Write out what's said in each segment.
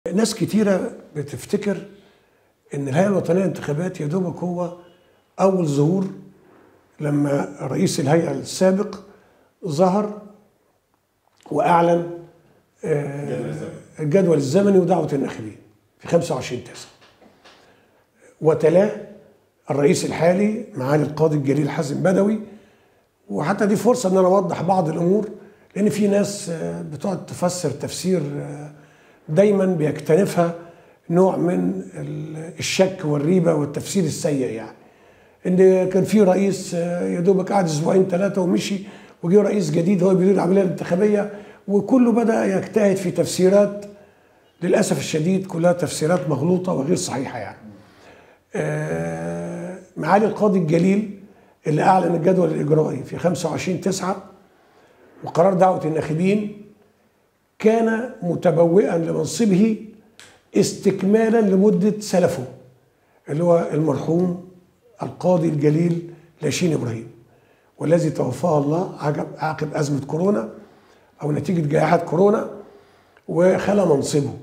ناس كتيرة بتفتكر إن الهيئة الوطنية للانتخابات يا دوبك هو أول ظهور لما رئيس الهيئة السابق ظهر وأعلن آه، الجدول الزمني ودعوة الناخبين في 25 9 وتلاه الرئيس الحالي معالي القاضي الجليل حازم بدوي وحتى دي فرصة إن أنا أوضح بعض الأمور لأن في ناس آه، بتقعد تفسر تفسير آه، دايما بيكتنفها نوع من ال- الشك والريبة والتفسير السيء يعني ان كان في رئيس آه، يا دوبك قعد اسبوعين ثلاثه ومشي وجه رئيس جديد هو بيدير العمليه الانتخابيه وكله بدا يجتهد في تفسيرات للاسف الشديد كلها تفسيرات مغلوطه وغير صحيحه يعني. آه، معالي القاضي الجليل اللي اعلن الجدول الاجرائي في 25 9 وقرار دعوه الناخبين كان متبوئا لمنصبه استكمالا لمده سلفه اللي هو المرحوم القاضي الجليل لاشين ابراهيم والذي توفاه الله عقب عقب ازمه كورونا او نتيجه جائحه كورونا وخلى منصبه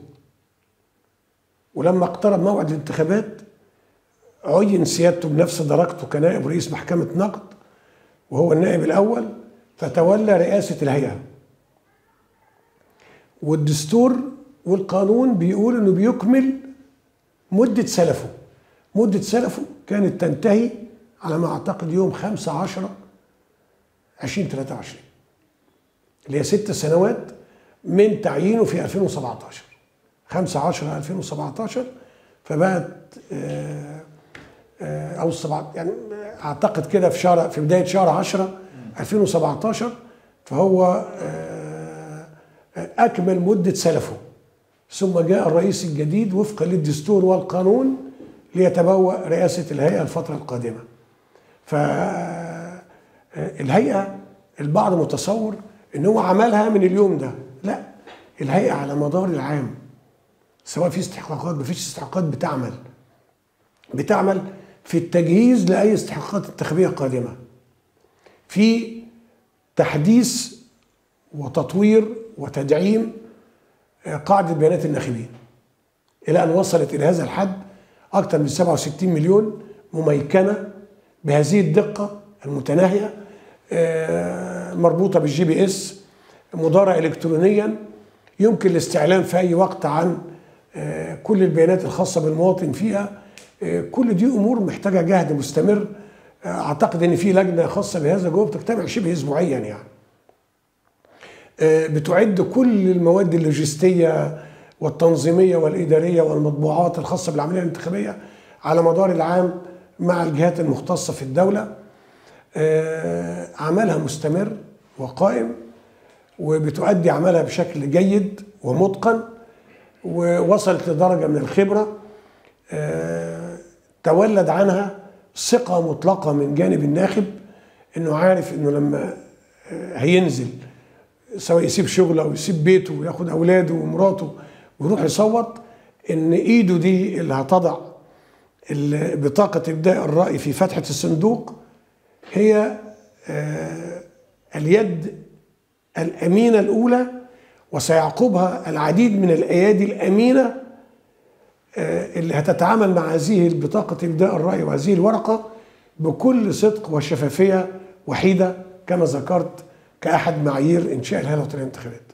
ولما اقترب موعد الانتخابات عين سيادته بنفس درجته كنائب رئيس محكمه نقد وهو النائب الاول فتولى رئاسه الهيئه والدستور والقانون بيقول انه بيكمل مده سلفه مدة سلفه كانت تنتهي على ما أعتقد يوم 5 10 2023 اللي هي ست سنوات من تعيينه في 2017 5 10 2017 فبقت آه، آه، أو السبعة يعني أعتقد كده في شهر في بداية شهر 10 2017 فهو آه، أكمل مدة سلفه ثم جاء الرئيس الجديد وفقا للدستور والقانون ليتبوأ رئاسة الهيئة الفترة القادمة فالهيئة البعض متصور ان هو عملها من اليوم ده لا الهيئة على مدار العام سواء في استحقاقات مفيش استحقاقات بتعمل بتعمل في التجهيز لأي استحقاقات انتخابية قادمة في تحديث وتطوير وتدعيم قاعدة بيانات الناخبين إلى أن وصلت إلى هذا الحد أكثر من 67 مليون مميكنة بهذه الدقة المتناهية آه، مربوطة بالجي بي اس مدارة إلكترونيا يمكن الاستعلام في أي وقت عن آه، كل البيانات الخاصة بالمواطن فيها آه، كل دي أمور محتاجة جهد مستمر آه، أعتقد أن في لجنة خاصة بهذا جوه بتجتمع شبه أسبوعيا يعني بتعد كل المواد اللوجستية والتنظيمية والإدارية والمطبوعات الخاصة بالعملية الانتخابية على مدار العام مع الجهات المختصة في الدولة آه، عملها مستمر وقائم وبتؤدي عملها بشكل جيد ومتقن ووصلت لدرجة من الخبرة آه، تولد عنها ثقة مطلقة من جانب الناخب انه عارف انه لما آه، هينزل سواء يسيب شغله او يسيب بيته وياخد اولاده ومراته ويروح يصوت ان ايده دي اللي هتضع ال- بطاقه ابداء الراي في فتحه الصندوق هي آه، اليد الامينه الاولى وسيعقبها العديد من الايادي الامينه آه، اللي هتتعامل مع هذه البطاقه ابداء الراي وهذه الورقه بكل صدق وشفافيه وحيده كما ذكرت كاحد معايير انشاء الهيئه الوطنيه للانتخابات